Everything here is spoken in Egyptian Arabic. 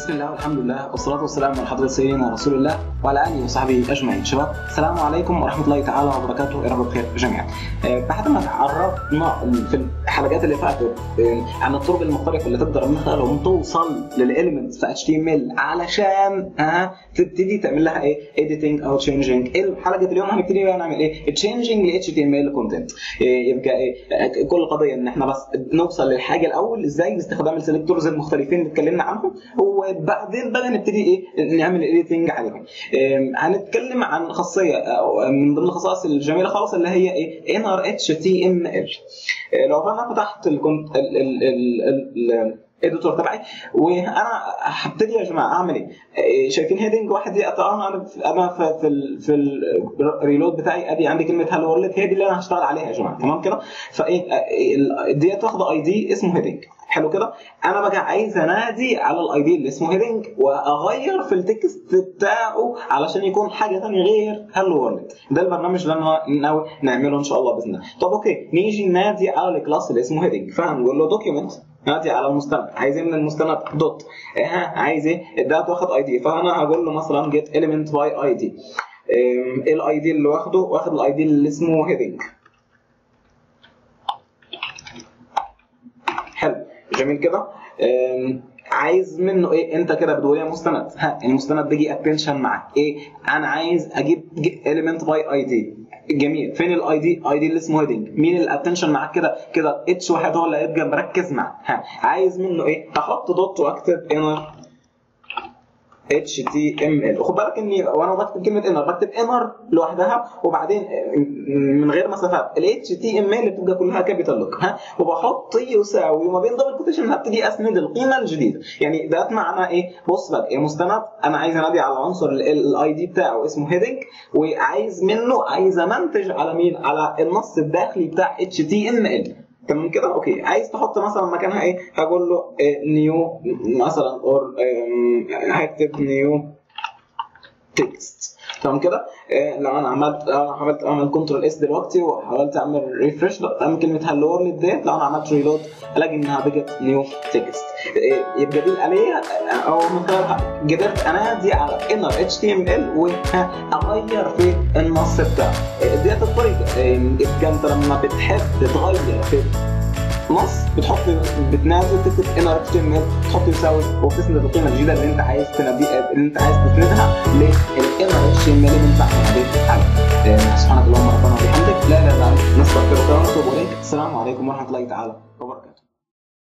بسم الله والحمد لله والصلاة والسلام على حضرة سيدنا رسول الله وعلى آله وصحبه أجمعين شباب السلام عليكم ورحمة الله تعالى وبركاته يا رب بخير جميعا آه، بعد ما تعرفنا في الحلقات اللي فاتت آه، عن الطرق المختلفة اللي تقدر من خلالهم توصل للإليمنتس في HTML علشان ها تبتدي تعمل لها ايه editing او changing الحلقة اليوم هنبتدي بقى نعمل ايه changing ل HTML content إيه يبقى ايه آه، كل قضية ان احنا بس نوصل للحاجة الأول ازاي باستخدام السلكتورز المختلفين اللي اتكلمنا عنهم وبعدين بقى نبتدي ايه نعمل ايديتنج عليهم إيه، هنتكلم عن خاصيه أو من ضمن الخصائص الجميله خالص اللي هي ايه انر اتش تي ام ال لو انا فتحت الكونت ال ال ال ال الاديتور تبعي وانا هبتدي يا جماعه اعمل ايه؟ إيه، شايفين هيدنج واحد دي طبعا انا في- انا في في, ال- في الريلود بتاعي ادي عندي كلمه هالو وورلد هي دي اللي انا هشتغل عليها يا جماعه تمام كده؟ فايه إيه، ال- ديت واخده اي دي اسمه هيدنج حلو كده؟ انا بقى عايز انادي على الاي دي اللي اسمه هيدنج واغير في التكست بتاعه علشان يكون حاجه ثانيه غير هالو وورلد ده البرنامج اللي انا ناوي نعمله ان شاء الله باذن الله طب اوكي نيجي ننادي على الكلاس اللي اسمه هيدنج فهنقول له دوكيومنت نادي على المستند عايز ايه من المستند دوت ها عايز ايه ده واخد اي دي فانا هقول له مثلا جيت element باي اي دي ايه الاي دي اللي واخده واخد الاي دي اللي اسمه هيدنج حلو جميل كده أم، عايز منه ايه انت كده بتقول يا مستند ها المستند بيجي اتنشن معاك ايه انا عايز اجيب element باي اي دي جميل فين الاي دي اي دي اللي اسمه هيدنج مين الاتنشن معاك كده كده اتش واحد هو اللي هيبقى مركز معاك ها عايز منه ايه هحط دوت واكتب انر اتش تي ام ال خد بالك اني وانا بكتب كلمه انر بكتب انر لوحدها وبعدين من غير مسافات الاتش تي ام ال بتبقى كلها كابيتال لوك ها وبحط يساوي وما بين دبل كوتيشن هبتدي اسند القيمه الجديده يعني ده معناه ايه بص بقى يا مستند انا عايز انادي على عنصر الاي دي بتاعه اسمه هيدنج وعايز منه عايز امنتج على مين على النص الداخلي بتاع اتش تي ام ال تمام كده اوكي عايز تحط مثلا مكانها ايه هقول له نيو مثلا اور هكتب نيو تكست تمام كده إيه لو انا عملت لو انا عملت اعمل كنترول اس دلوقتي وحاولت اعمل ريفرش اعمل كلمه هالو وورلد ديت لو انا عملت ريلود الاقي انها بقت نيو تكست إيه يبقى دي الاليه او من خلالها قدرت انادي على انر اتش تي ام ال واغير في النص بتاعه إيه ديت الطريقه إيه يبقى انت لما بتحب تغير في نص بتحط بتنازل تكتب انر اتش تي ام ال تحط يساوي وبتسند القيمه الجديده اللي انت عايز تنادي اللي انت عايز تسندها للانر اتش تي ام ال اللي انت عليه سبحانك اللهم ربنا وبحمدك لا لا لا نستغفرك ونتوب اليك السلام عليكم ورحمه الله تعالى وبركاته